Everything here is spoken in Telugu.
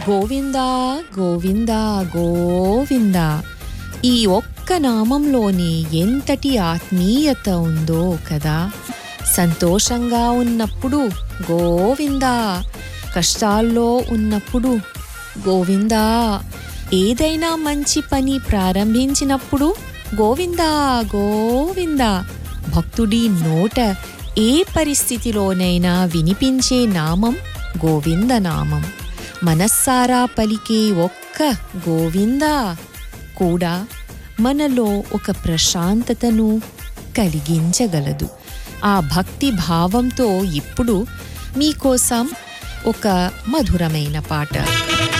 గోవిందా గోవిందా గోవిందా ఈ ఒక్క నామంలోని ఎంతటి ఆత్మీయత ఉందో కదా సంతోషంగా ఉన్నప్పుడు గోవిందా కష్టాల్లో ఉన్నప్పుడు గోవిందా ఏదైనా మంచి పని ప్రారంభించినప్పుడు గోవిందా గోవిందా భక్తుడి నోట ఏ పరిస్థితిలోనైనా వినిపించే నామం గోవింద నామం మనస్సారా పలికే ఒక్క గోవిందా కూడా మనలో ఒక ప్రశాంతతను కలిగించగలదు ఆ భక్తి భావంతో ఇప్పుడు మీకోసం ఒక మధురమైన పాట